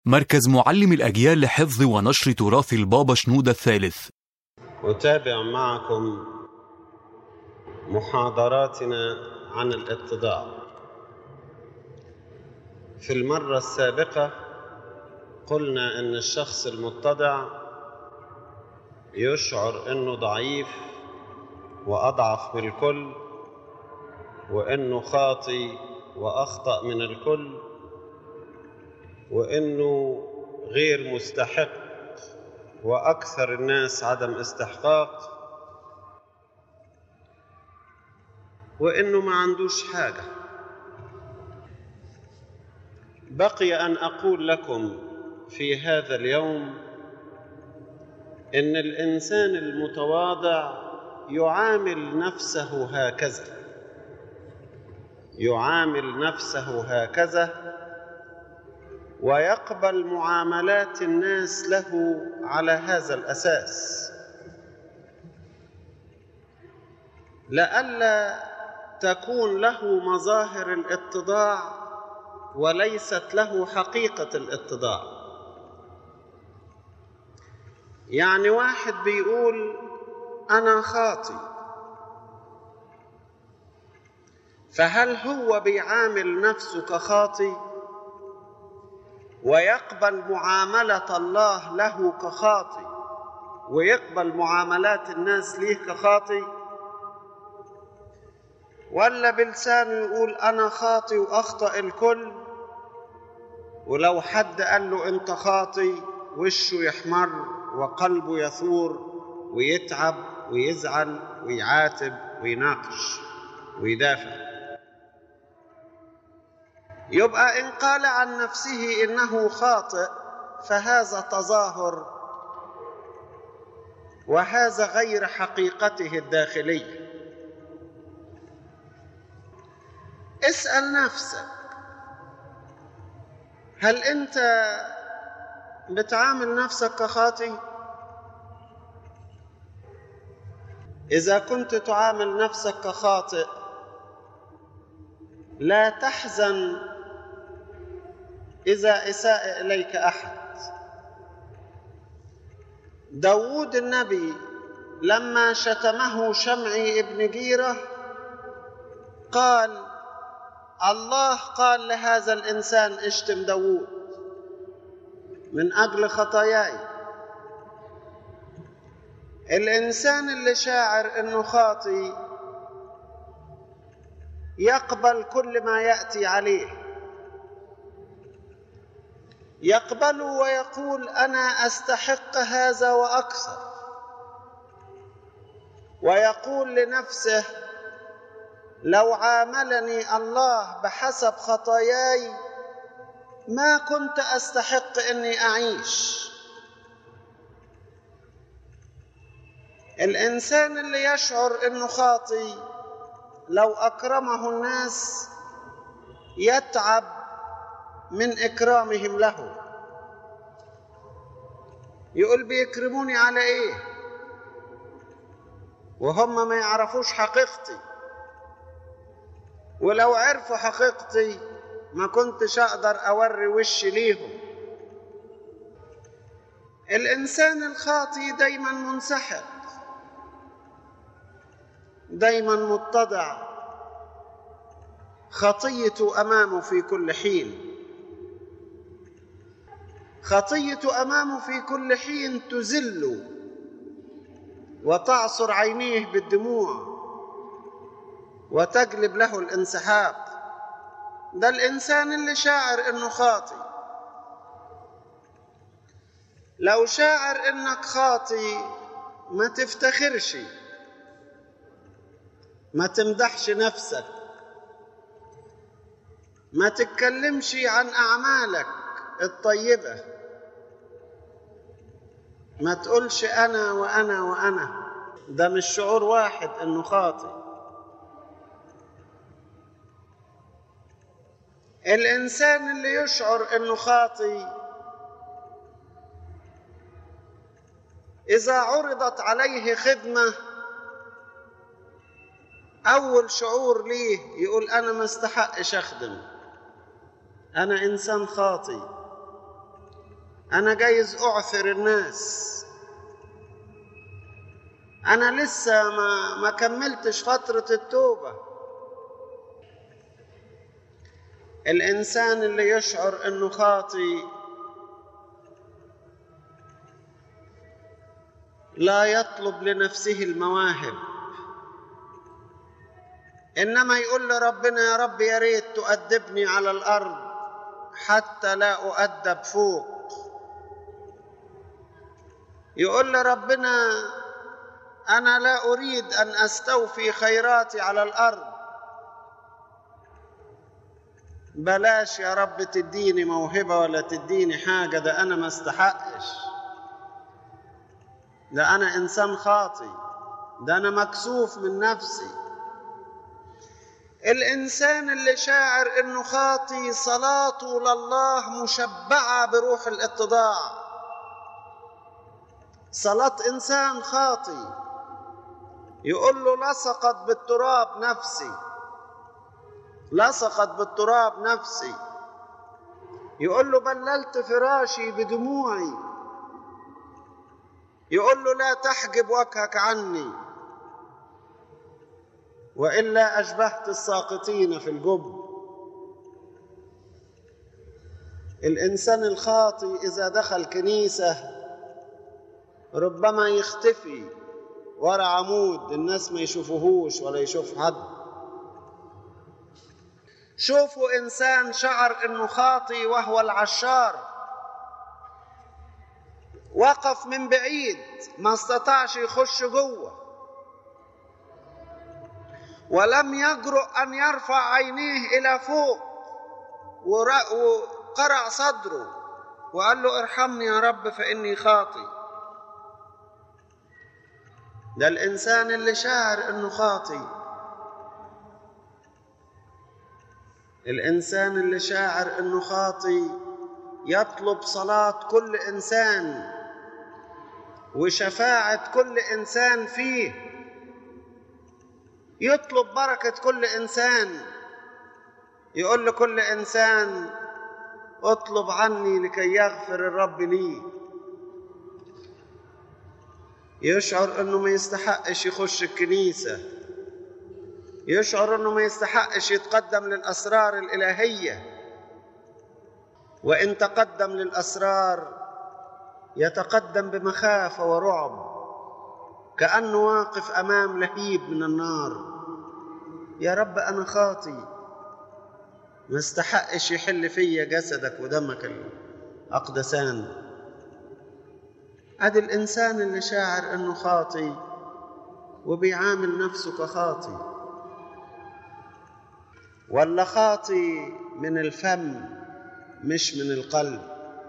مركز معلم الأجيال لحفظ ونشر تراث البابا شنودة الثالث أتابع معكم محاضراتنا عن الاتضاع في المرة السابقة قلنا أن الشخص المتضع يشعر أنه ضعيف وأضعف من الكل وأنه خاطي وأخطأ من الكل وأنه غير مستحق وأكثر الناس عدم استحقاق وإنه ما عندوش حاجة بقي أن أقول لكم في هذا اليوم إن الإنسان المتواضع يعامل نفسه هكذا يعامل نفسه هكذا ويقبل معاملات الناس له على هذا الاساس لئلا تكون له مظاهر الاتضاع وليست له حقيقه الاتضاع يعني واحد بيقول انا خاطي فهل هو بيعامل نفسه كخاطي ويقبل معاملة الله له كخاطي ويقبل معاملات الناس ليه كخاطي ولا بلسانه يقول أنا خاطي وأخطأ الكل ولو حد قال له أنت خاطي وشه يحمر وقلبه يثور ويتعب ويزعل ويعاتب ويناقش ويدافع يبقى إن قال عن نفسه إنه خاطئ فهذا تظاهر وهذا غير حقيقته الداخلية اسأل نفسك هل أنت بتعامل نفسك كخاطئ؟ إذا كنت تعامل نفسك كخاطئ لا تحزن إذا إساء إليك أحد داود النبي لما شتمه شمعي ابن جيرة قال الله قال لهذا الإنسان اشتم داود من أجل خطاياي الإنسان اللي شاعر إنه خاطي يقبل كل ما يأتي عليه يقبل ويقول انا استحق هذا واكثر ويقول لنفسه لو عاملني الله بحسب خطاياي ما كنت استحق اني اعيش الانسان اللي يشعر انه خاطي لو اكرمه الناس يتعب من إكرامهم له يقول بيكرموني على إيه وهم ما يعرفوش حقيقتي ولو عرفوا حقيقتي ما كنتش أقدر أوري وشي ليهم الإنسان الخاطي دايما منسحق دايما متضع خطيته أمامه في كل حين خطية أمامه في كل حين تزل وتعصر عينيه بالدموع وتجلب له الانسحاب ده الإنسان اللي شاعر إنه خاطي لو شاعر إنك خاطي ما تفتخرش ما تمدحش نفسك ما تتكلمش عن أعمالك الطيبة ما تقولش أنا وأنا وأنا ده مش شعور واحد إنه خاطئ الإنسان اللي يشعر إنه خاطئ إذا عرضت عليه خدمة أول شعور ليه يقول أنا ما استحقش أخدم أنا إنسان خاطئ انا جايز اعثر الناس انا لسه ما ما كملتش فتره التوبه الانسان اللي يشعر انه خاطي لا يطلب لنفسه المواهب انما يقول لربنا يا رب يا ريت تؤدبني على الارض حتى لا اؤدب فوق يقول لربنا انا لا اريد ان استوفي خيراتي على الارض بلاش يا رب تديني موهبه ولا تديني حاجه ده انا ما استحقش ده انا انسان خاطي ده انا مكسوف من نفسي الانسان اللي شاعر انه خاطي صلاته لله مشبعه بروح الاتضاع صلاه انسان خاطي يقول له لصقت بالتراب نفسي لصقت بالتراب نفسي يقول له بللت فراشي بدموعي يقول له لا تحجب وجهك عني والا اشبهت الساقطين في الجب الانسان الخاطي اذا دخل كنيسه ربما يختفي ورا عمود الناس ما يشوفوهوش ولا يشوف حد شوفوا انسان شعر انه خاطي وهو العشار وقف من بعيد ما استطاعش يخش جوه ولم يجرؤ ان يرفع عينيه الى فوق وقرع صدره وقال له ارحمني يا رب فاني خاطي ده الانسان اللي شاعر انه خاطي الانسان اللي شاعر انه خاطي يطلب صلاه كل انسان وشفاعه كل انسان فيه يطلب بركه كل انسان يقول لكل انسان اطلب عني لكي يغفر الرب لي يشعر انه ما يستحقش يخش الكنيسه يشعر انه ما يستحقش يتقدم للاسرار الالهيه وان تقدم للاسرار يتقدم بمخافه ورعب كانه واقف امام لهيب من النار يا رب انا خاطي ما استحقش يحل فيا جسدك ودمك الاقدسان ادي الانسان اللي شاعر انه خاطي وبيعامل نفسه كخاطي ولا خاطي من الفم مش من القلب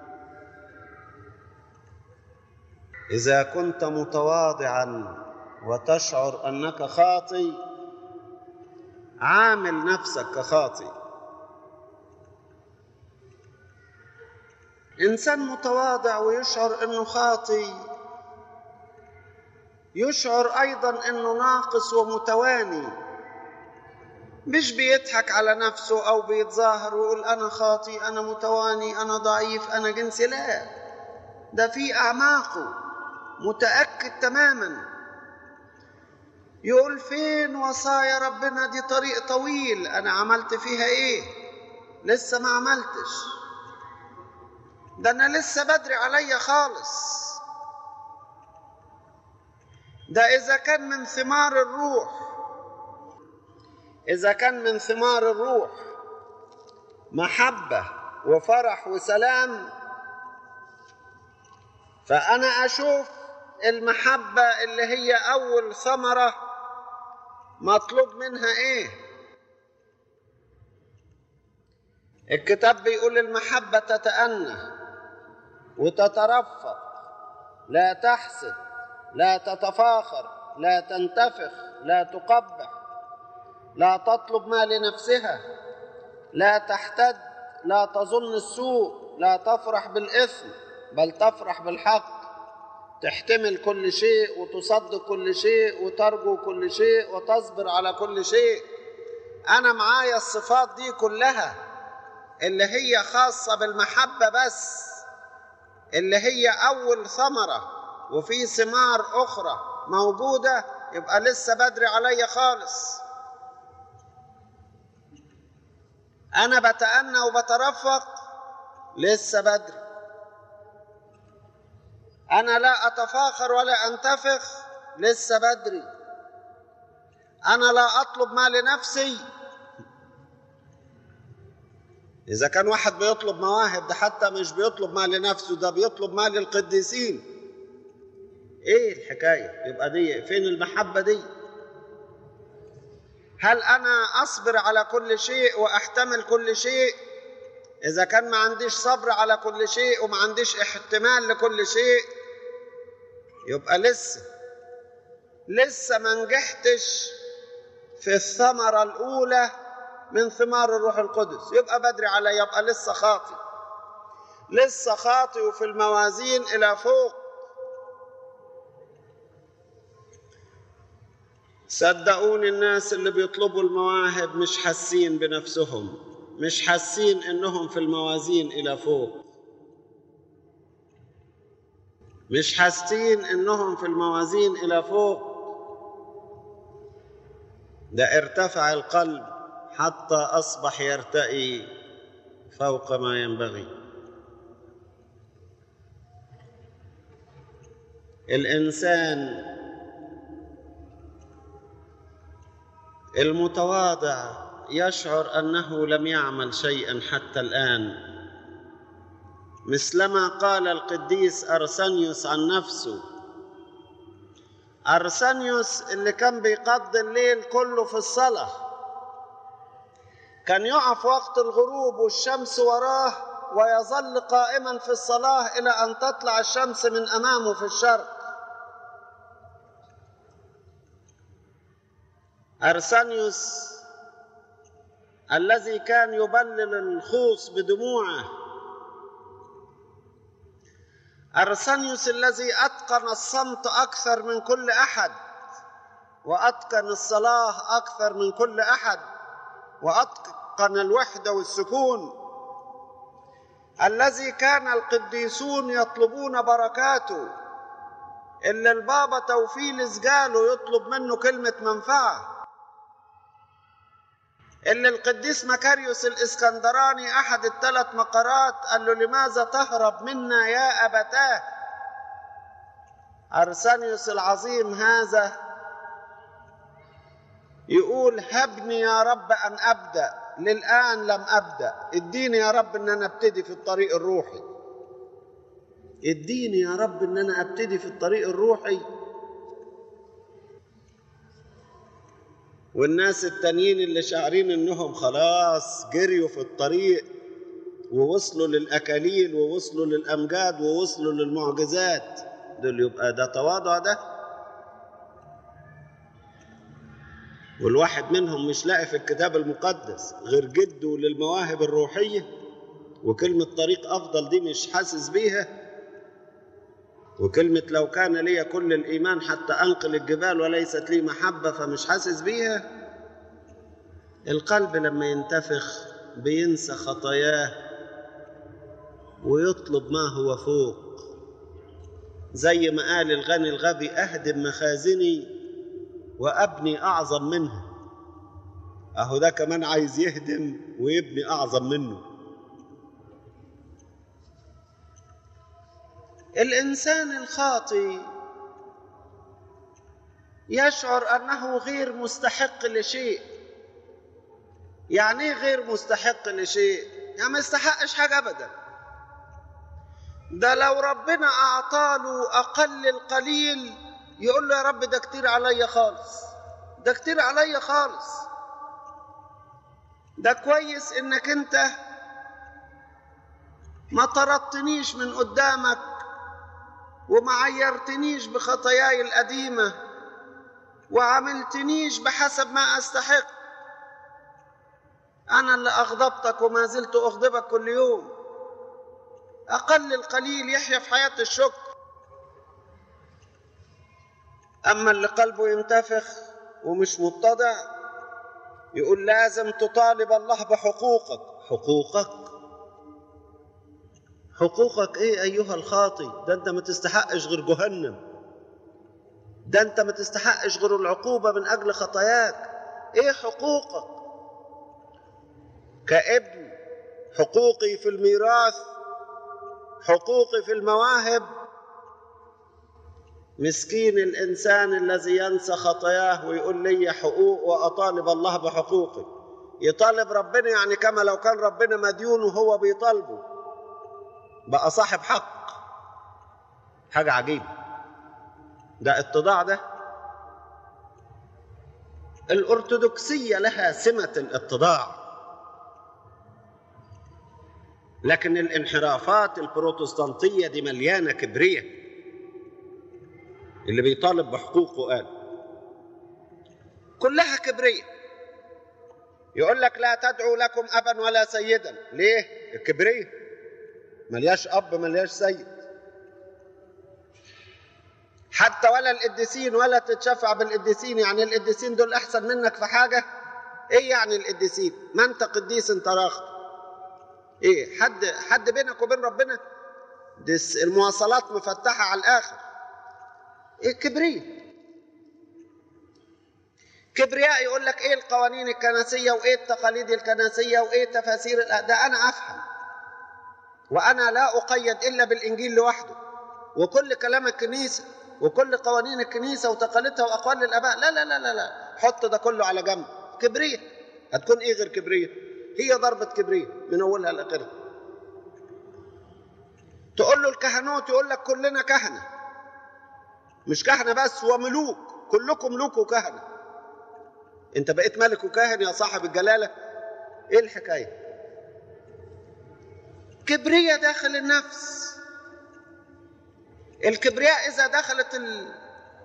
اذا كنت متواضعا وتشعر انك خاطي عامل نفسك كخاطي انسان متواضع ويشعر انه خاطي يشعر ايضا انه ناقص ومتواني مش بيضحك على نفسه او بيتظاهر ويقول انا خاطي انا متواني انا ضعيف انا جنسي لا ده في اعماقه متاكد تماما يقول فين وصايا ربنا دي طريق طويل انا عملت فيها ايه لسه ما عملتش ده انا لسه بدري عليا خالص ده اذا كان من ثمار الروح اذا كان من ثمار الروح محبه وفرح وسلام فانا اشوف المحبه اللي هي اول ثمره مطلوب منها ايه الكتاب بيقول المحبه تتأنى وتترفق لا تحسد لا تتفاخر لا تنتفخ لا تقبح لا تطلب ما لنفسها لا تحتد لا تظن السوء لا تفرح بالاثم بل تفرح بالحق تحتمل كل شيء وتصدق كل شيء وترجو كل شيء وتصبر على كل شيء انا معايا الصفات دي كلها اللي هي خاصه بالمحبه بس اللي هي أول ثمرة وفي ثمار أخرى موجودة يبقى لسه بدري عليا خالص أنا بتأنى وبترفق لسه بدري أنا لا أتفاخر ولا أنتفخ لسه بدري أنا لا أطلب ما لنفسي إذا كان واحد بيطلب مواهب ده حتى مش بيطلب ما لنفسه ده بيطلب ما للقديسين إيه الحكاية؟ يبقى دي فين المحبة دي؟ هل أنا أصبر على كل شيء وأحتمل كل شيء؟ إذا كان ما عنديش صبر على كل شيء وما عنديش احتمال لكل شيء يبقى لسه لسه ما نجحتش في الثمرة الأولى من ثمار الروح القدس يبقى بدري علي يبقى لسه خاطي لسه خاطي وفي الموازين إلى فوق صدقوني الناس اللي بيطلبوا المواهب مش حاسين بنفسهم مش حاسين انهم في الموازين الى فوق مش حاسين انهم في الموازين الى فوق ده ارتفع القلب حتى اصبح يرتئي فوق ما ينبغي الانسان المتواضع يشعر انه لم يعمل شيئا حتى الان مثلما قال القديس ارسنيوس عن نفسه ارسنيوس اللي كان بيقضي الليل كله في الصلاه كان يقف وقت الغروب والشمس وراه ويظل قائما في الصلاه الى ان تطلع الشمس من امامه في الشرق أرسانيوس الذي كان يبلل الخوص بدموعه أرسانيوس الذي أتقن الصمت أكثر من كل أحد وأتقن الصلاة أكثر من كل أحد وأتقن الوحدة والسكون الذي كان القديسون يطلبون بركاته إلا البابا توفيلس جاله يطلب منه كلمة منفعة اللي القديس مكاريوس الاسكندراني احد الثلاث مقرات قال له لماذا تهرب منا يا ابتاه ارسانيوس العظيم هذا يقول هبني يا رب ان ابدا للان لم ابدا اديني يا رب ان انا ابتدي في الطريق الروحي اديني يا رب ان انا ابتدي في الطريق الروحي والناس التانيين اللي شاعرين انهم خلاص جريوا في الطريق ووصلوا للاكاليل ووصلوا للامجاد ووصلوا للمعجزات دول يبقى ده تواضع ده والواحد منهم مش لاقي في الكتاب المقدس غير جده للمواهب الروحيه وكلمه طريق افضل دي مش حاسس بيها وكلمة لو كان لي كل الإيمان حتى أنقل الجبال وليست لي محبة فمش حاسس بيها القلب لما ينتفخ بينسى خطاياه ويطلب ما هو فوق زي ما قال الغني الغبي أهدم مخازني وأبني أعظم منها أهو ده كمان عايز يهدم ويبني أعظم منه الانسان الخاطي يشعر انه غير مستحق لشيء يعني ايه غير مستحق لشيء يعني ما يستحقش حاجه ابدا ده لو ربنا اعطاله اقل القليل يقول له يا رب ده كتير عليا خالص ده كتير عليا خالص ده كويس انك انت ما طردتنيش من قدامك وما عيرتنيش بخطاياي القديمة وعملتنيش بحسب ما أستحق أنا اللي أغضبتك وما زلت أغضبك كل يوم أقل القليل يحيا في حياة الشكر أما اللي قلبه ينتفخ ومش متضع يقول لازم تطالب الله بحقوقك حقوقك حقوقك ايه ايها الخاطي ده انت ما تستحقش غير جهنم ده انت ما تستحقش غير العقوبه من اجل خطاياك ايه حقوقك كابن حقوقي في الميراث حقوقي في المواهب مسكين الانسان الذي ينسى خطاياه ويقول لي حقوق واطالب الله بحقوقي يطالب ربنا يعني كما لو كان ربنا مديون وهو بيطالبه بقى صاحب حق حاجه عجيبه ده اتضاع ده الارثوذكسيه لها سمه الاتضاع لكن الانحرافات البروتستانتيه دي مليانه كبريه اللي بيطالب بحقوقه قال كلها كبريه يقول لك لا تدعوا لكم ابا ولا سيدا ليه الكبريه ملياش اب ملياش سيد حتى ولا القديسين ولا تتشفع بالقديسين يعني القديسين دول احسن منك في حاجه ايه يعني القديسين ما انت قديس انت راخر ايه حد حد بينك وبين ربنا دي المواصلات مفتحه على الاخر ايه كبرياء كبرياء يقول لك ايه القوانين الكنسيه وايه التقاليد الكنسيه وايه تفاسير ده انا افهم وانا لا اقيد الا بالانجيل لوحده وكل كلام الكنيسه وكل قوانين الكنيسه وتقاليدها واقوال الاباء لا لا لا لا لا حط ده كله على جنب كبرياء هتكون ايه غير كبرياء هي ضربه كبرياء من اولها لاخرها تقول له الكهنوت يقول لك كلنا كهنه مش كهنه بس وملوك كلكم ملوك وكهنه انت بقيت ملك وكاهن يا صاحب الجلاله ايه الحكايه كبرياء داخل النفس الكبرياء اذا دخلت ال...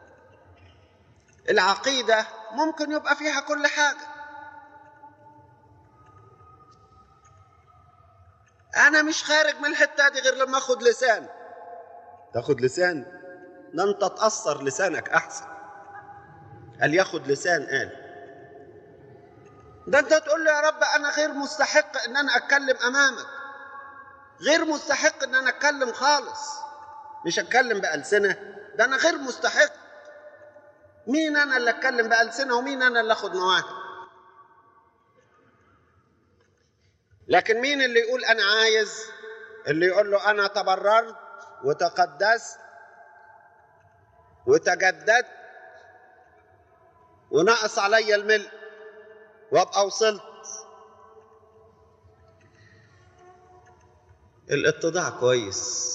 العقيده ممكن يبقى فيها كل حاجه انا مش خارج من الحته دي غير لما اخد لسان تاخد لسان ده انت تاثر لسانك احسن قال ياخد لسان قال ده انت تقول له يا رب انا غير مستحق ان انا اتكلم امامك غير مستحق ان انا اتكلم خالص مش اتكلم بالسنه ده انا غير مستحق مين انا اللي اتكلم بالسنه ومين انا اللي اخد مواهب لكن مين اللي يقول انا عايز اللي يقول له انا تبررت وتقدست وتجددت ونقص علي الملء وابقى وصلت الاتضاع كويس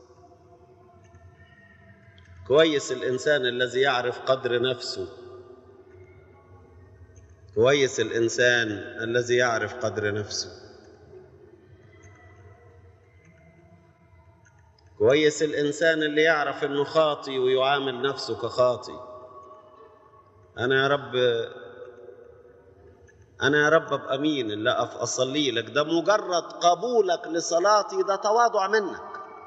كويس الانسان الذي يعرف قدر نفسه كويس الانسان الذي يعرف قدر نفسه كويس الانسان اللي يعرف انه خاطي ويعامل نفسه كخاطي انا يا رب انا يا رب ابقى مين اللي اقف اصلي لك ده مجرد قبولك لصلاتي ده تواضع منك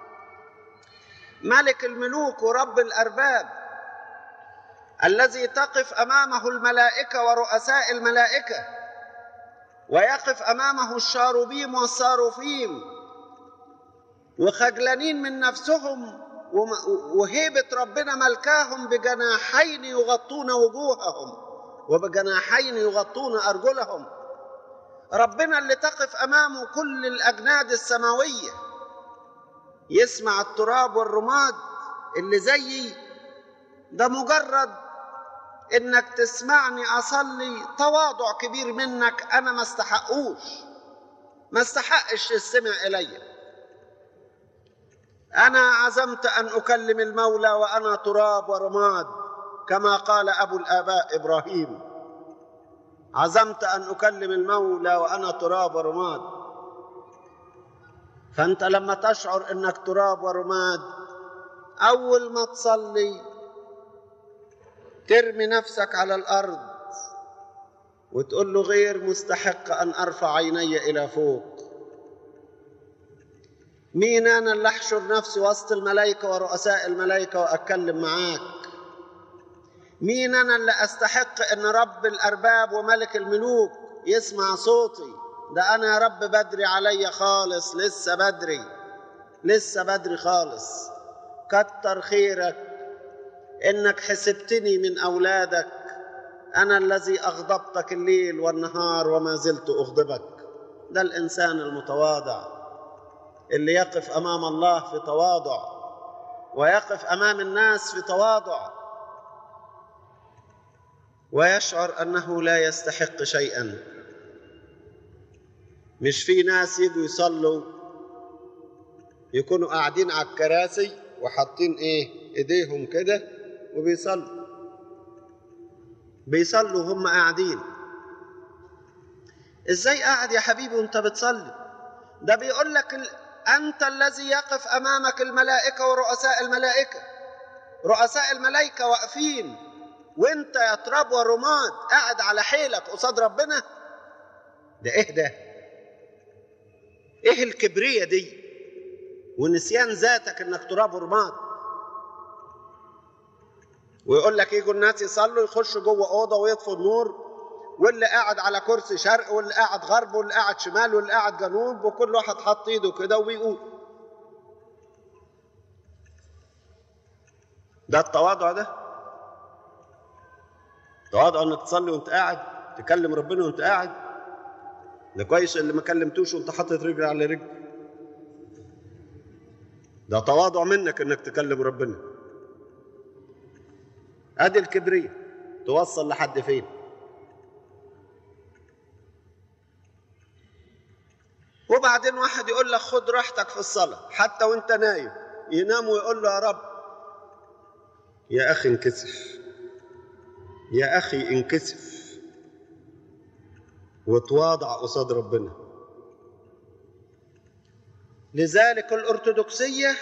ملك الملوك ورب الارباب الذي تقف امامه الملائكه ورؤساء الملائكه ويقف امامه الشاروبيم والصاروفيم وخجلانين من نفسهم وهيبه ربنا ملكاهم بجناحين يغطون وجوههم وبجناحين يغطون ارجلهم ربنا اللي تقف امامه كل الاجناد السماويه يسمع التراب والرماد اللي زيي ده مجرد انك تسمعني اصلي تواضع كبير منك انا ما استحقوش ما استحقش السمع الي انا عزمت ان اكلم المولى وانا تراب ورماد كما قال ابو الاباء ابراهيم عزمت ان اكلم المولى وانا تراب ورماد فانت لما تشعر انك تراب ورماد اول ما تصلي ترمي نفسك على الارض وتقول له غير مستحق ان ارفع عيني الى فوق مين انا اللي احشر نفسي وسط الملائكه ورؤساء الملائكه واتكلم معاك مين انا اللي استحق ان رب الارباب وملك الملوك يسمع صوتي ده انا يا رب بدري عليا خالص لسه بدري لسه بدري خالص كتر خيرك انك حسبتني من اولادك انا الذي اغضبتك الليل والنهار وما زلت اغضبك ده الانسان المتواضع اللي يقف امام الله في تواضع ويقف امام الناس في تواضع ويشعر انه لا يستحق شيئا مش في ناس يجوا يصلوا يكونوا قاعدين على الكراسي وحاطين ايه ايديهم كده وبيصلوا بيصلوا وهم قاعدين ازاي قاعد يا حبيبي وانت بتصلي ده بيقول لك ال... انت الذي يقف امامك الملائكه ورؤساء الملائكه رؤساء الملائكه واقفين وانت يا تراب ورماد قاعد على حيلك قصاد ربنا ده ايه ده ايه الكبريه دي ونسيان ذاتك انك تراب ورماد ويقول لك يجوا الناس يصلوا يخشوا جوه اوضه ويطفوا النور واللي قاعد على كرسي شرق واللي قاعد غرب واللي قاعد شمال واللي قاعد جنوب وكل واحد حاط ايده كده وبيقول ده التواضع ده التواضع انك تصلي وانت قاعد تكلم ربنا وانت قاعد ده كويس اللي ما كلمتوش وانت حاطط رجل على رجل ده تواضع منك انك تكلم ربنا ادي الكبرية توصل لحد فين وبعدين واحد يقول لك خد راحتك في الصلاة حتى وانت نايم ينام ويقول له يا رب يا أخي انكسف يا أخي انكسف وتواضع قصاد ربنا لذلك الأرثوذكسية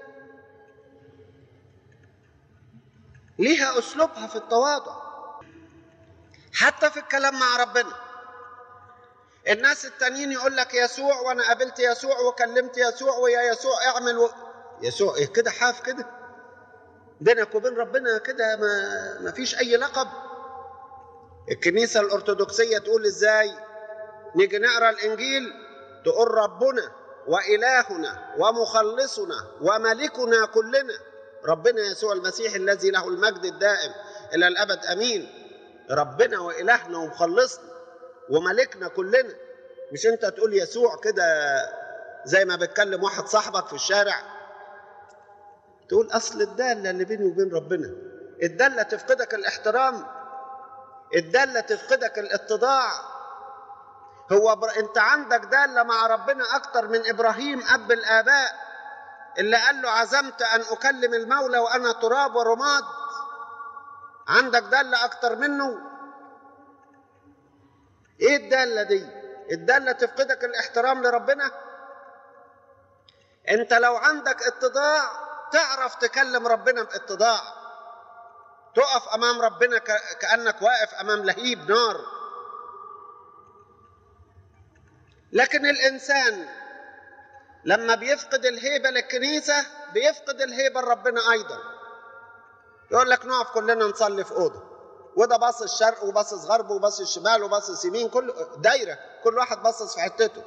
ليها أسلوبها في التواضع حتى في الكلام مع ربنا الناس التانيين يقول لك يسوع وانا قابلت يسوع وكلمت يسوع ويا يسوع اعمل و... يسوع ايه كده حاف كده بينك وبين ربنا كده ما ما فيش اي لقب الكنيسه الارثوذكسيه تقول ازاي نيجي نقرا الانجيل تقول ربنا والهنا ومخلصنا وملكنا كلنا ربنا يسوع المسيح الذي له المجد الدائم الى الابد امين ربنا والهنا ومخلصنا وملكنا كلنا مش انت تقول يسوع كده زي ما بتكلم واحد صاحبك في الشارع تقول اصل الداله اللي بيني وبين ربنا الداله تفقدك الاحترام الداله تفقدك الاتضاع هو بر... انت عندك داله مع ربنا اكتر من ابراهيم اب الاباء اللي قال له عزمت ان اكلم المولى وانا تراب ورماد عندك داله اكتر منه ايه الداله دي الداله تفقدك الاحترام لربنا انت لو عندك اتضاع تعرف تكلم ربنا باتضاع تقف امام ربنا كانك واقف امام لهيب نار لكن الانسان لما بيفقد الهيبه للكنيسه بيفقد الهيبه لربنا ايضا يقول لك نقف كلنا نصلي في اوضه وده باصص الشرق وباصص غرب وباصص الشمال وباصص يمين كل دايره كل واحد باصص في حتته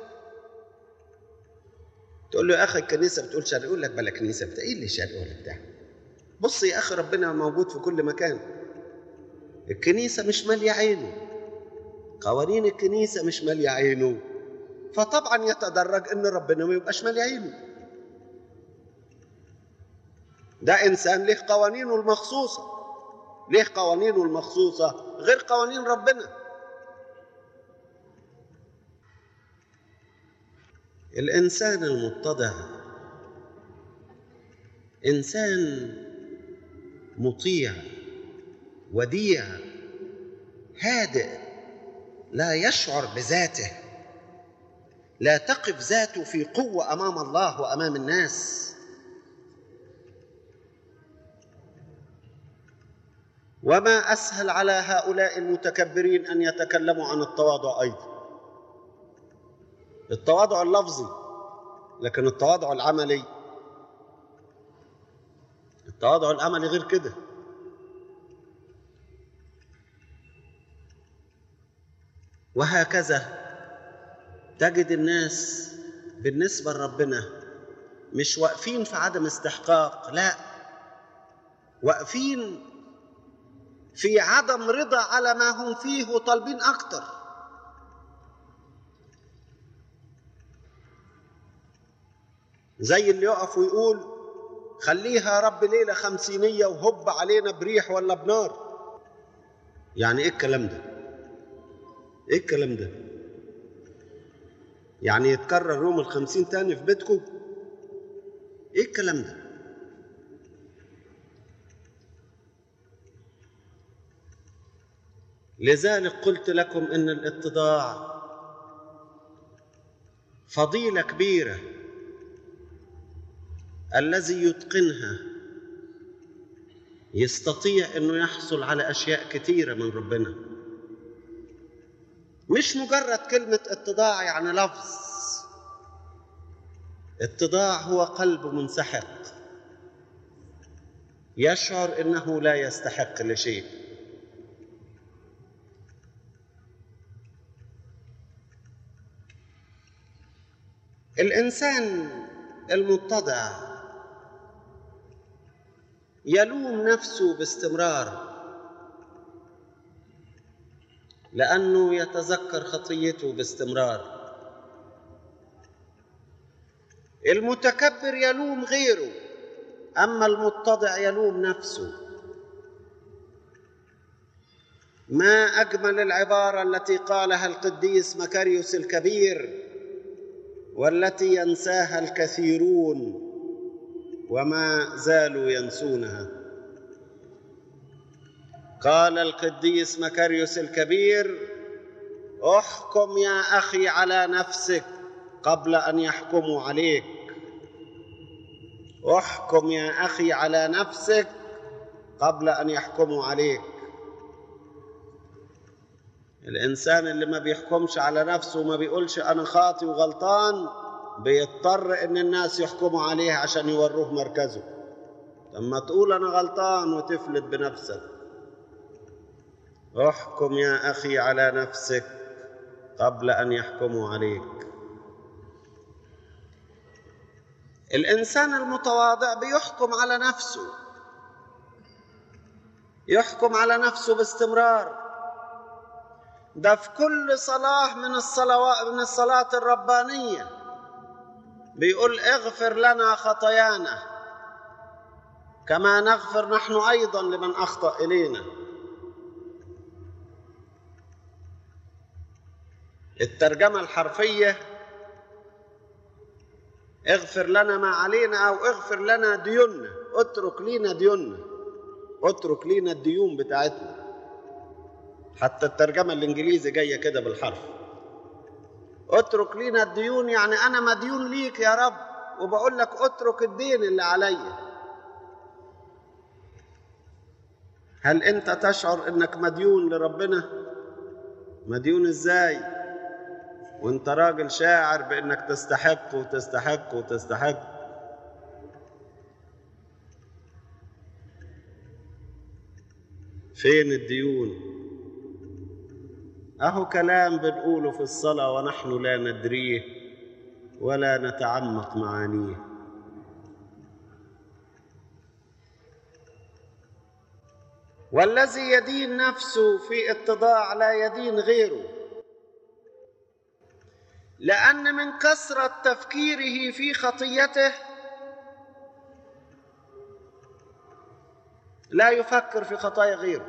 تقول له يا اخي الكنيسه بتقول شرق يقول لك بلا كنيسه بتاع ايه اللي شرق ولا بتاع بص يا اخي ربنا موجود في كل مكان الكنيسه مش ماليه عينه قوانين الكنيسه مش ماليه عينه فطبعا يتدرج ان ربنا ما يبقاش مالي عينه ده انسان له قوانينه المخصوصه ليه قوانينه المخصوصه غير قوانين ربنا الانسان المتضع انسان مطيع وديع هادئ لا يشعر بذاته لا تقف ذاته في قوة أمام الله وأمام الناس وما أسهل على هؤلاء المتكبرين أن يتكلموا عن التواضع أيضا التواضع اللفظي لكن التواضع العملي التواضع العملي غير كده وهكذا تجد الناس بالنسبة لربنا مش واقفين في عدم استحقاق لا واقفين في عدم رضا على ما هم فيه وطالبين اكتر زي اللي يقف ويقول خليها يا رب ليلة خمسينية وهب علينا بريح ولا بنار يعني ايه الكلام ده ايه الكلام ده يعني يتكرر يوم الخمسين تاني في بيتكم ايه الكلام ده لذلك قلت لكم ان الاتضاع فضيله كبيره الذي يتقنها يستطيع انه يحصل على اشياء كثيره من ربنا مش مجرد كلمه اتضاع يعني لفظ اتضاع هو قلب منسحق يشعر انه لا يستحق لشيء الانسان المتضع يلوم نفسه باستمرار لانه يتذكر خطيته باستمرار المتكبر يلوم غيره اما المتضع يلوم نفسه ما اجمل العباره التي قالها القديس مكاريوس الكبير والتي ينساها الكثيرون وما زالوا ينسونها قال القديس مكاريوس الكبير احكم يا اخي على نفسك قبل ان يحكموا عليك احكم يا اخي على نفسك قبل ان يحكموا عليك الانسان اللي ما بيحكمش على نفسه وما بيقولش انا خاطي وغلطان بيضطر ان الناس يحكموا عليه عشان يوروه مركزه لما تقول انا غلطان وتفلت بنفسك احكم يا اخي على نفسك قبل ان يحكموا عليك الانسان المتواضع بيحكم على نفسه يحكم على نفسه باستمرار ده في كل صلاة من الصلوات من الصلاة الربانية بيقول اغفر لنا خطايانا كما نغفر نحن أيضا لمن أخطأ إلينا الترجمة الحرفية اغفر لنا ما علينا أو اغفر لنا ديوننا اترك لينا ديوننا اترك لينا الديون بتاعتنا حتى الترجمة الإنجليزي جاية كده بالحرف اترك لينا الديون يعني أنا مديون ليك يا رب وبقول لك اترك الدين اللي عليا هل أنت تشعر أنك مديون لربنا؟ مديون إزاي؟ وأنت راجل شاعر بأنك تستحق وتستحق وتستحق فين الديون؟ اهو كلام بنقوله في الصلاه ونحن لا ندريه ولا نتعمق معانيه والذي يدين نفسه في اتضاع لا يدين غيره لان من كثره تفكيره في خطيته لا يفكر في خطايا غيره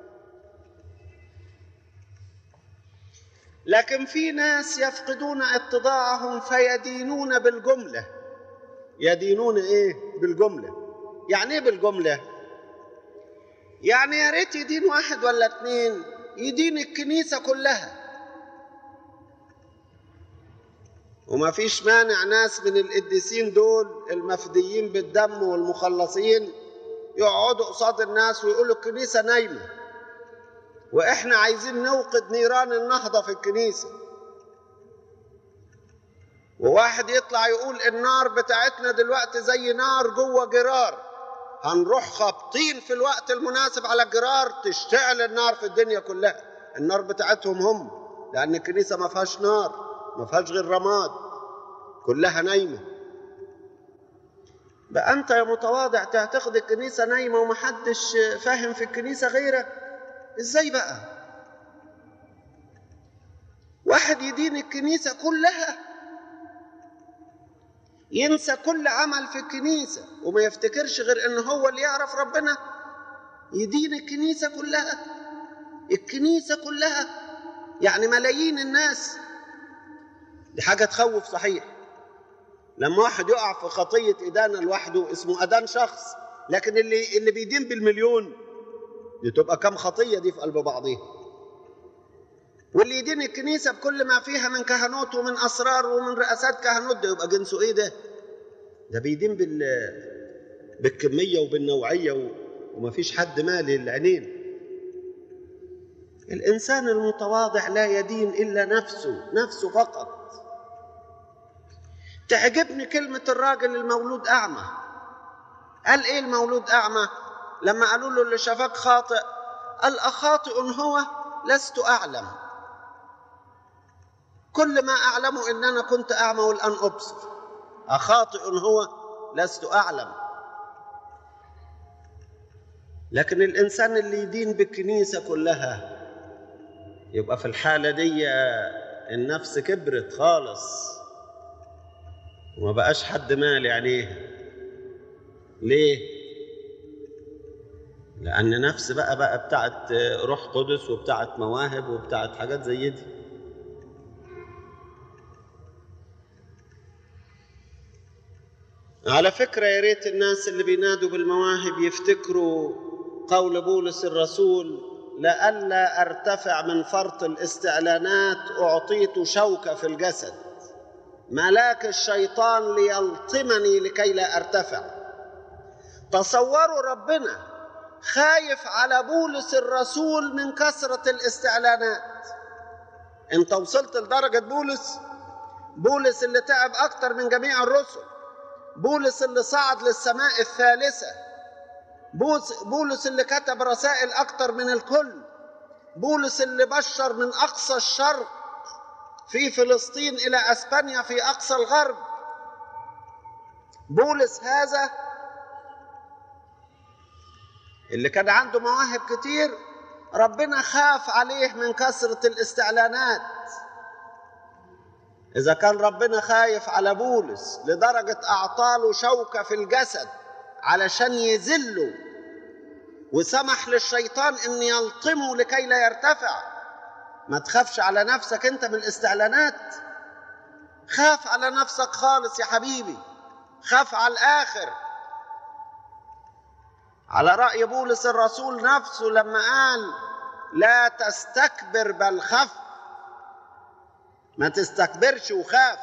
لكن في ناس يفقدون اتضاعهم فيدينون بالجمله يدينون ايه بالجمله يعني ايه بالجمله يعني يا ريت يدين واحد ولا اتنين يدين الكنيسه كلها وما فيش مانع ناس من القديسين دول المفديين بالدم والمخلصين يقعدوا قصاد الناس ويقولوا الكنيسه نايمه واحنا عايزين نوقد نيران النهضه في الكنيسه وواحد يطلع يقول النار بتاعتنا دلوقتي زي نار جوه جرار هنروح خابطين في الوقت المناسب على الجرار تشتعل النار في الدنيا كلها النار بتاعتهم هم لان الكنيسه ما فيهاش نار ما فيهاش غير رماد كلها نايمه بقى انت يا متواضع تعتقد الكنيسه نايمه ومحدش فاهم في الكنيسه غيرك ازاي بقى واحد يدين الكنيسه كلها ينسى كل عمل في الكنيسه وما يفتكرش غير ان هو اللي يعرف ربنا يدين الكنيسه كلها الكنيسه كلها يعني ملايين الناس دي حاجه تخوف صحيح لما واحد يقع في خطيه ادانه لوحده اسمه ادان شخص لكن اللي اللي بيدين بالمليون دي تبقى كم خطيه دي في قلب بعضيها واللي يدين الكنيسه بكل ما فيها من كهنوت ومن اسرار ومن رئاسات كهنوت ده يبقى جنسه ايه ده؟ ده بيدين بال بالكميه وبالنوعيه و... وما فيش حد مالي العينين الانسان المتواضع لا يدين الا نفسه نفسه فقط تعجبني كلمه الراجل المولود اعمى قال ايه المولود اعمى لما قالوا له اللي شافك خاطئ قال اخاطئ هو لست اعلم كل ما اعلمه ان انا كنت اعمى والان ابصر اخاطئ هو لست اعلم لكن الانسان اللي يدين بالكنيسه كلها يبقى في الحاله دي النفس كبرت خالص وما بقاش حد مالي عليها ليه لان نفس بقى بقى بتاعت روح قدس وبتاعت مواهب وبتاعت حاجات زي دي على فكرة يا ريت الناس اللي بينادوا بالمواهب يفتكروا قول بولس الرسول لئلا ارتفع من فرط الاستعلانات اعطيت شوكة في الجسد ملاك الشيطان ليلطمني لكي لا ارتفع تصوروا ربنا خايف على بولس الرسول من كثرة الاستعلانات انت وصلت لدرجة بولس بولس اللي تعب اكتر من جميع الرسل بولس اللي صعد للسماء الثالثة بولس اللي كتب رسائل أكتر من الكل بولس اللي بشر من أقصى الشرق في فلسطين إلى أسبانيا في أقصى الغرب بولس هذا اللي كان عنده مواهب كتير ربنا خاف عليه من كثرة الاستعلانات إذا كان ربنا خايف على بولس لدرجة أعطاله شوكة في الجسد علشان يذله وسمح للشيطان إن يلطمه لكي لا يرتفع ما تخافش على نفسك أنت من الاستعلانات خاف على نفسك خالص يا حبيبي خاف على الآخر على رأي بولس الرسول نفسه لما قال لا تستكبر بل خف ما تستكبرش وخاف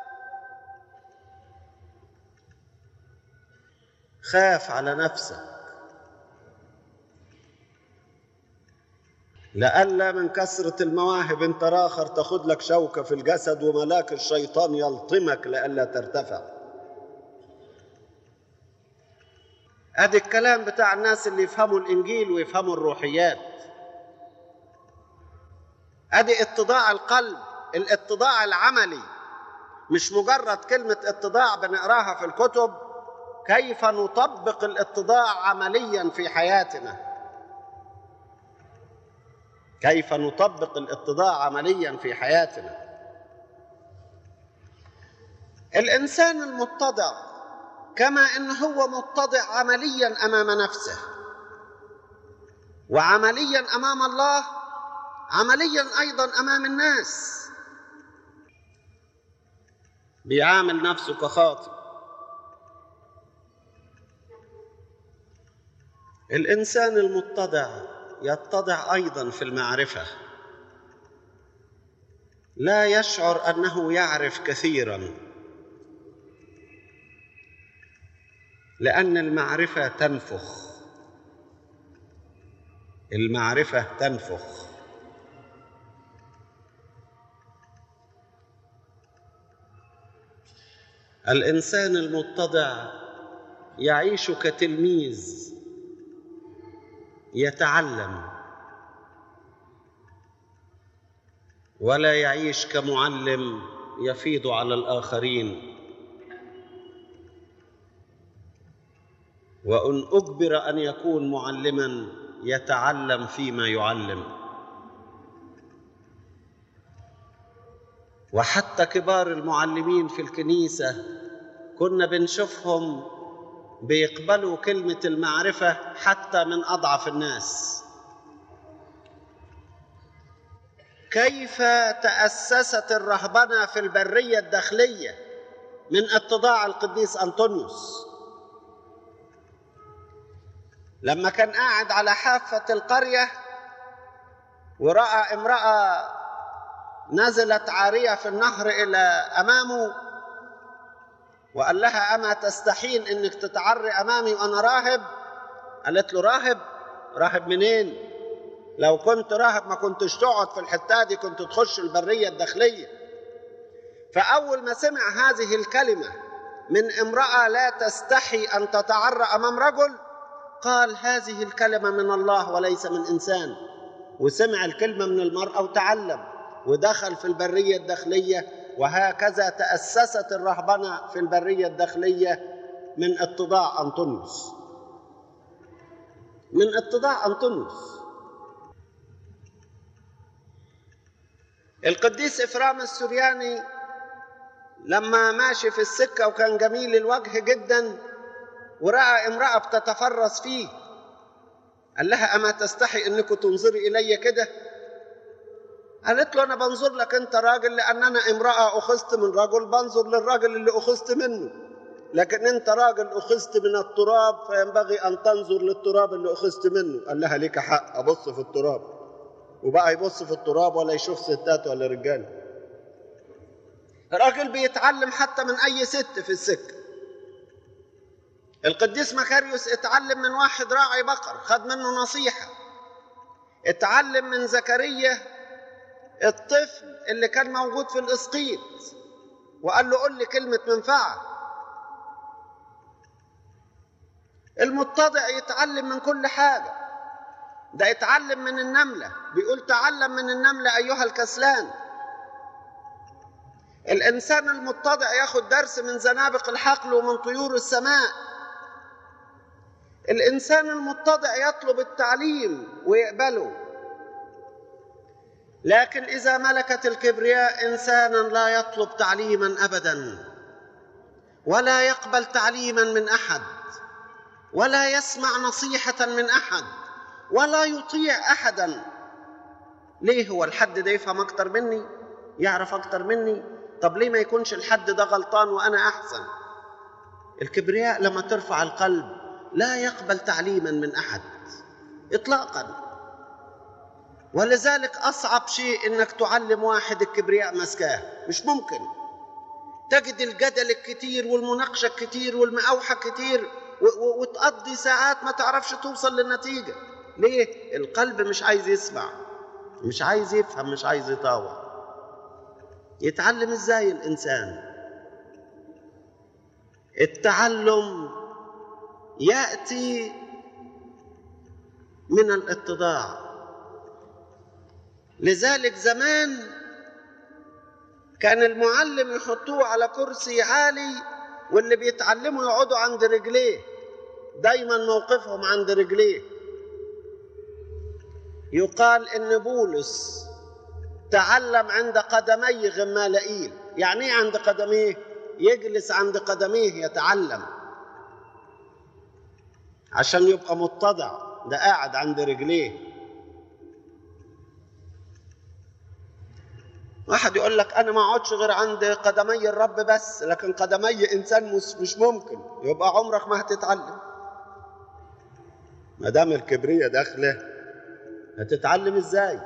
خاف على نفسك لئلا من كثرة المواهب انت راخر تاخد لك شوكة في الجسد وملاك الشيطان يلطمك لئلا ترتفع ادي الكلام بتاع الناس اللي يفهموا الانجيل ويفهموا الروحيات ادي اتضاع القلب الاتضاع العملي مش مجرد كلمة اتضاع بنقراها في الكتب كيف نطبق الاتضاع عمليا في حياتنا كيف نطبق الاتضاع عمليا في حياتنا الانسان المتضع كما ان هو متضع عمليا امام نفسه وعمليا امام الله عمليا ايضا امام الناس بيعامل نفسه كخاطئ الانسان المتضع يتضع ايضا في المعرفه لا يشعر انه يعرف كثيرا لان المعرفه تنفخ المعرفه تنفخ الانسان المتضع يعيش كتلميذ يتعلم ولا يعيش كمعلم يفيض على الاخرين وان اجبر ان يكون معلما يتعلم فيما يعلم وحتى كبار المعلمين في الكنيسه كنا بنشوفهم بيقبلوا كلمه المعرفه حتى من اضعف الناس كيف تاسست الرهبنه في البريه الداخليه من اتضاع القديس انطونيوس لما كان قاعد على حافه القريه وراى امراه نزلت عاريه في النهر الى امامه وقال لها اما تستحين انك تتعري امامي وانا راهب قالت له راهب راهب منين لو كنت راهب ما كنتش تقعد في الحته دي كنت تخش البريه الداخليه فاول ما سمع هذه الكلمه من امراه لا تستحي ان تتعرى امام رجل قال هذه الكلمه من الله وليس من انسان وسمع الكلمه من المراه وتعلم ودخل في البريه الداخليه وهكذا تاسست الرهبنه في البريه الداخليه من اتضاع انطونيوس من اتضاع انطونيوس القديس افرام السرياني لما ماشي في السكه وكان جميل الوجه جدا وراى امراه بتتفرس فيه قال لها اما تستحي انك تنظري الي كده قالت له انا بنظر لك انت راجل لان انا امراه اخذت من رجل بنظر للراجل اللي اخذت منه لكن انت راجل اخذت من التراب فينبغي ان تنظر للتراب اللي اخذت منه قال لها ليك حق ابص في التراب وبقى يبص في التراب ولا يشوف ستات ولا رجال راجل بيتعلم حتى من اي ست في السكه القديس مكاريوس اتعلم من واحد راعي بقر خد منه نصيحه اتعلم من زكريا الطفل اللي كان موجود في الاسقيط وقال له قل لي كلمه منفعه المتضع يتعلم من كل حاجه ده يتعلم من النمله بيقول تعلم من النمله ايها الكسلان الانسان المتضع ياخد درس من زنابق الحقل ومن طيور السماء الانسان المتضع يطلب التعليم ويقبله لكن اذا ملكت الكبرياء انسانا لا يطلب تعليما ابدا ولا يقبل تعليما من احد ولا يسمع نصيحه من احد ولا يطيع احدا ليه هو الحد ده يفهم اكتر مني يعرف اكتر مني طب ليه ما يكونش الحد ده غلطان وانا احسن الكبرياء لما ترفع القلب لا يقبل تعليما من احد اطلاقا ولذلك اصعب شيء انك تعلم واحد الكبرياء مسكاه مش ممكن تجد الجدل الكتير والمناقشه الكتير والمقاوحه الكتير وتقضي ساعات ما تعرفش توصل للنتيجه ليه القلب مش عايز يسمع مش عايز يفهم مش عايز يطاوع يتعلم ازاي الانسان التعلم ياتي من الاتضاع لذلك زمان كان المعلم يحطوه على كرسي عالي واللي بيتعلموا يقعدوا عند رجليه دايما موقفهم عند رجليه يقال ان بولس تعلم عند قدمي غمالائيل يعني ايه عند قدميه يجلس عند قدميه يتعلم عشان يبقى متضع ده قاعد عند رجليه واحد يقول لك انا ما اقعدش غير عند قدمي الرب بس لكن قدمي انسان مش ممكن يبقى عمرك ما هتتعلم ما دام الكبرية داخله هتتعلم ازاي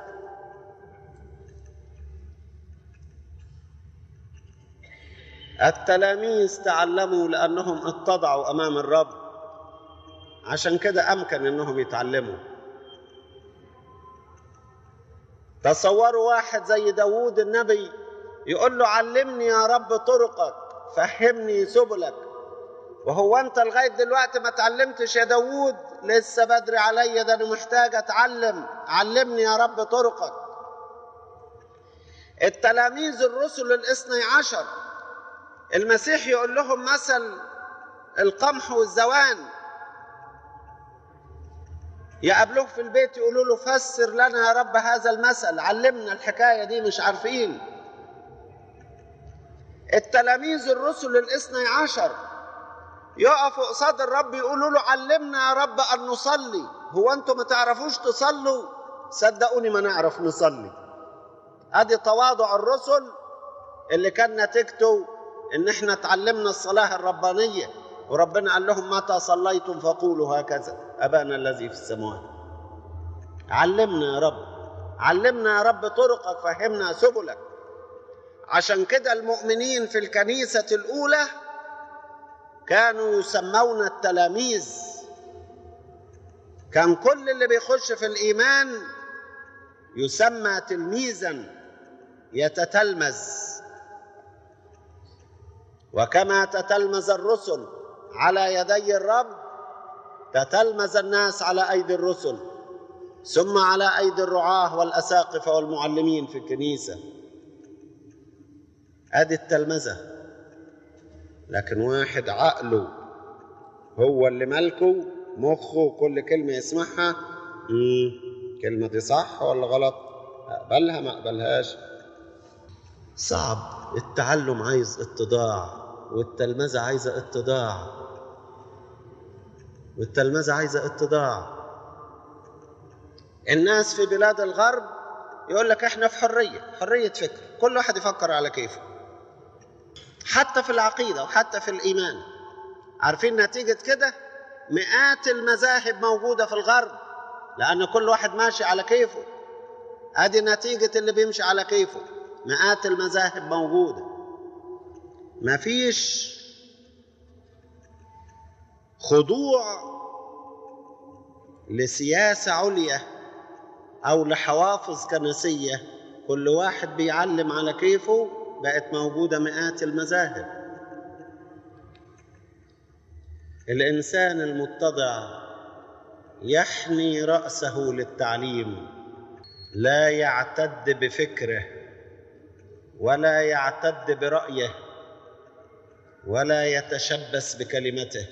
التلاميذ تعلموا لانهم اتضعوا امام الرب عشان كده امكن انهم يتعلموا تصوروا واحد زي داوود النبي يقول له علمني يا رب طرقك فهمني سبلك وهو انت لغايه دلوقتي ما اتعلمتش يا داوود لسه بدري عليا ده انا محتاج اتعلم علمني يا رب طرقك التلاميذ الرسل الاثني عشر المسيح يقول لهم مثل القمح والزوان يقابلوه في البيت يقولوا له فسر لنا يا رب هذا المثل علمنا الحكاية دي مش عارفين التلاميذ الرسل الاثني عشر يقفوا قصاد الرب يقولوا له علمنا يا رب أن نصلي هو أنتم ما تعرفوش تصلوا صدقوني ما نعرف نصلي ادي تواضع الرسل اللي كان نتيجته ان احنا اتعلمنا الصلاه الربانيه وربنا قال لهم متى صليتم فقولوا هكذا ابانا الذي في السماوات علمنا يا رب علمنا يا رب طرقك فهمنا سبلك عشان كده المؤمنين في الكنيسه الاولى كانوا يسمون التلاميذ كان كل اللي بيخش في الايمان يسمى تلميذا يتتلمذ وكما تتلمذ الرسل على يدي الرب تتلمذ الناس على ايدي الرسل ثم على ايدي الرعاه والاساقفه والمعلمين في الكنيسه ادي التلمذه لكن واحد عقله هو اللي ملكه مخه كل كلمه يسمعها الكلمه دي صح ولا غلط اقبلها ما اقبلهاش صعب التعلم عايز اتضاع والتلمذة عايزة اتضاع والتلمذة عايزة اتضاع الناس في بلاد الغرب يقول لك احنا في حرية حرية فكر كل واحد يفكر على كيفه حتى في العقيدة وحتى في الإيمان عارفين نتيجة كده مئات المذاهب موجودة في الغرب لأن كل واحد ماشي على كيفه ادي نتيجة اللي بيمشي على كيفه مئات المذاهب موجودة ما فيش خضوع لسياسة عليا أو لحوافظ كنسية كل واحد بيعلم على كيفه بقت موجودة مئات المذاهب الإنسان المتضع يحني رأسه للتعليم لا يعتد بفكره ولا يعتد برأيه ولا يتشبث بكلمته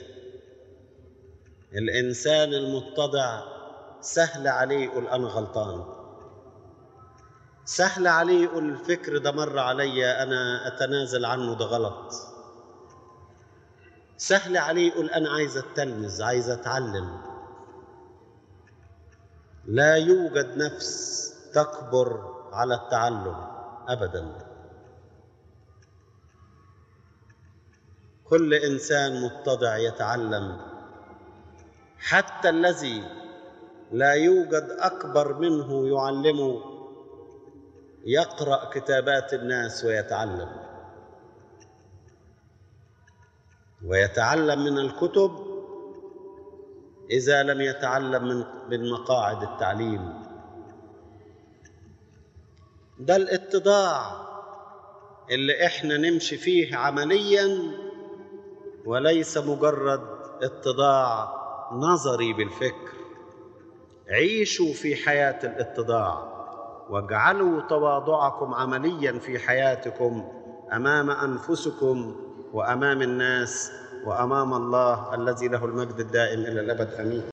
الإنسان المتضع سهل عليه يقول أنا غلطان سهل عليه يقول الفكر ده مر علي أنا أتنازل عنه ده غلط سهل عليه يقول أنا عايز أتلمذ عايز أتعلم لا يوجد نفس تكبر على التعلم أبداً كل انسان متضع يتعلم حتى الذي لا يوجد اكبر منه يعلمه يقرا كتابات الناس ويتعلم ويتعلم من الكتب اذا لم يتعلم من من مقاعد التعليم ده الاتضاع اللي احنا نمشي فيه عمليا وليس مجرد اتضاع نظري بالفكر عيشوا في حياه الاتضاع واجعلوا تواضعكم عمليا في حياتكم امام انفسكم وامام الناس وامام الله الذي له المجد الدائم الى الابد امين